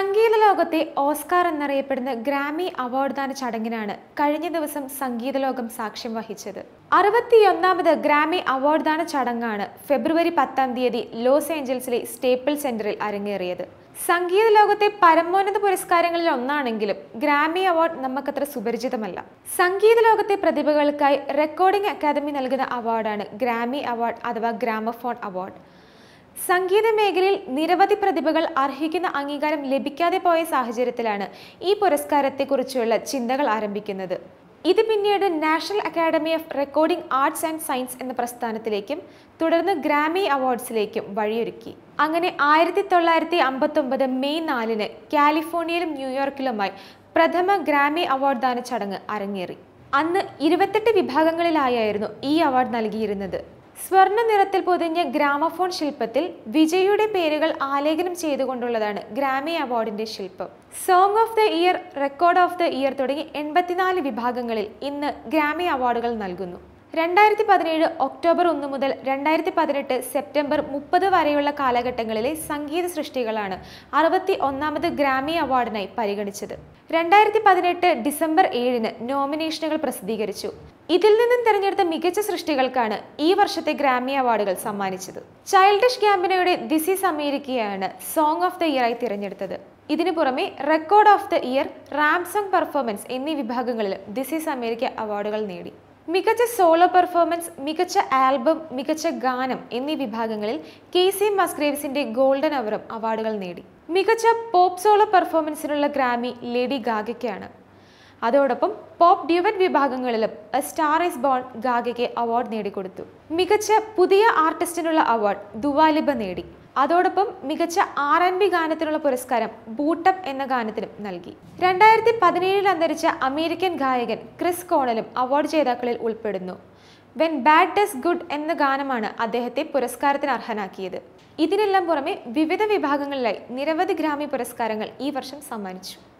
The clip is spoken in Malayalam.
സംഗീത ലോകത്തെ ഓസ്കാർ എന്നറിയപ്പെടുന്ന ഗ്രാമി അവാർഡ് ദാന ചടങ്ങിനാണ് കഴിഞ്ഞ ദിവസം സംഗീത ലോകം സാക്ഷ്യം വഹിച്ചത് അറുപത്തിയൊന്നാമത് ഗ്രാമി അവാർഡ് ദാന ചടങ്ങാണ് ഫെബ്രുവരി പത്താം തീയതി ലോസ് ഏഞ്ചൽസിലെ സ്റ്റേപ്പിൾ സെന്ററിൽ അരങ്ങേറിയത് സംഗീത ലോകത്തെ പരമോന്നത പുരസ്കാരങ്ങളിൽ ഒന്നാണെങ്കിലും ഗ്രാമി അവാർഡ് നമുക്കത്ര സുപരിചിതമല്ല സംഗീത ലോകത്തെ പ്രതിഭകൾക്കായി റെക്കോർഡിംഗ് അക്കാദമി നൽകുന്ന അവാർഡാണ് ഗ്രാമി അവാർഡ് അഥവാ ഗ്രാമഫോൺ അവാർഡ് സംഗീത മേഖലയിൽ നിരവധി പ്രതിഭകൾ അർഹിക്കുന്ന അംഗീകാരം ലഭിക്കാതെ പോയ സാഹചര്യത്തിലാണ് ഈ പുരസ്കാരത്തെക്കുറിച്ചുള്ള ചിന്തകൾ ആരംഭിക്കുന്നത് ഇത് പിന്നീട് National Academy of Recording Arts and Science എന്ന പ്രസ്ഥാനത്തിലേക്കും തുടർന്ന് ഗ്രാമി അവാർഡ്സിലേക്കും വഴിയൊരുക്കി അങ്ങനെ ആയിരത്തി തൊള്ളായിരത്തി അമ്പത്തൊമ്പത് മെയ് നാലിന് കാലിഫോർണിയയിലും ന്യൂയോർക്കിലുമായി പ്രഥമ ഗ്രാമി അവാർഡ് ദാന ചടങ്ങ് അരങ്ങേറി അന്ന് ഇരുപത്തെട്ട് വിഭാഗങ്ങളിലായിരുന്നു ഈ അവാർഡ് നൽകിയിരുന്നത് സ്വർണ്ണ നിറത്തിൽ പൊതിഞ്ഞ ഗ്രാമഫോൺ ശില്പത്തിൽ വിജയുടെ പേരുകൾ ആലേഖനം ചെയ്തുകൊണ്ടുള്ളതാണ് ഗ്രാമി അവാർഡിന്റെ ശില്പം song of the year record of the year തുടങ്ങി എൺപത്തിനാല് വിഭാഗങ്ങളിൽ ഇന്ന് ഗ്രാമി അവാർഡുകൾ നൽകുന്നു രണ്ടായിരത്തി പതിനേഴ് ഒക്ടോബർ ഒന്ന് മുതൽ രണ്ടായിരത്തി പതിനെട്ട് സെപ്റ്റംബർ മുപ്പത് വരെയുള്ള കാലഘട്ടങ്ങളിലെ സംഗീത സൃഷ്ടികളാണ് അറുപത്തി ഒന്നാമത് ഗ്രാമി അവാർഡിനായി പരിഗണിച്ചത് രണ്ടായിരത്തി പതിനെട്ട് ഡിസംബർ ഏഴിന് നോമിനേഷനുകൾ പ്രസിദ്ധീകരിച്ചു ഇതിൽ നിന്നും തിരഞ്ഞെടുത്ത മികച്ച സൃഷ്ടികൾക്കാണ് ഈ വർഷത്തെ ഗ്രാമി അവാർഡുകൾ സമ്മാനിച്ചത് ചൈൽഡിഷ് ഗ്യാമ്പിനോയുടെ ദിസ് ഈസ് അമേരിക്കയാണ് സോങ് ഓഫ് ദ ഇയർ ആയി തിരഞ്ഞെടുത്തത് ഇതിനു പുറമെ record of the year rap song performance എന്നീ വിഭാഗങ്ങളിൽ ദിസ് ഈസ് അമേരിക്ക അവാർഡുകൾ നേടി മികച്ച സോളോ പെർഫോമൻസ് മികച്ച ആൽബം മികച്ച ഗാനം എന്നീ വിഭാഗങ്ങളിൽ കെ സി മസ്ഗ്രേവ്സിന്റെ ഗോൾഡൻ അവറും അവാർഡുകൾ നേടി മികച്ച പോപ്പ് സോളോ പെർഫോമൻസിനുള്ള ഗ്രാമി ലേഡി ഗാഗയ്ക്കാണ് അതോടൊപ്പം പോപ്പ് ഡ്യുവറ്റ് വിഭാഗങ്ങളിലും എ സ്റ്റാർ ഇസ് ബോൺ ഗാഗയ്ക്ക് അവാർഡ് നേടിക്കൊടുത്തു മികച്ച പുതിയ ആർട്ടിസ്റ്റിനുള്ള അവാർഡ് ദുവാലിബ നേടി അതോടൊപ്പം മികച്ച ആർ എൻ ബി ഗാനത്തിനുള്ള പുരസ്കാരം ബൂട്ടപ്പ് എന്ന ഗാനത്തിനും നൽകി രണ്ടായിരത്തി പതിനേഴിൽ അന്തരിച്ച അമേരിക്കൻ ഗായകൻ ക്രിസ് കോണലും അവാർഡ് ജേതാക്കളിൽ ഉൾപ്പെടുന്നു വെൻ ബാഡ് ഡസ് ഗുഡ് എന്ന ഗാനമാണ് അദ്ദേഹത്തെ പുരസ്കാരത്തിന് അർഹനാക്കിയത് ഇതിനെല്ലാം പുറമെ വിവിധ വിഭാഗങ്ങളിലായി നിരവധി ഗ്രാമി പുരസ്കാരങ്ങൾ ഈ വർഷം സമ്മാനിച്ചു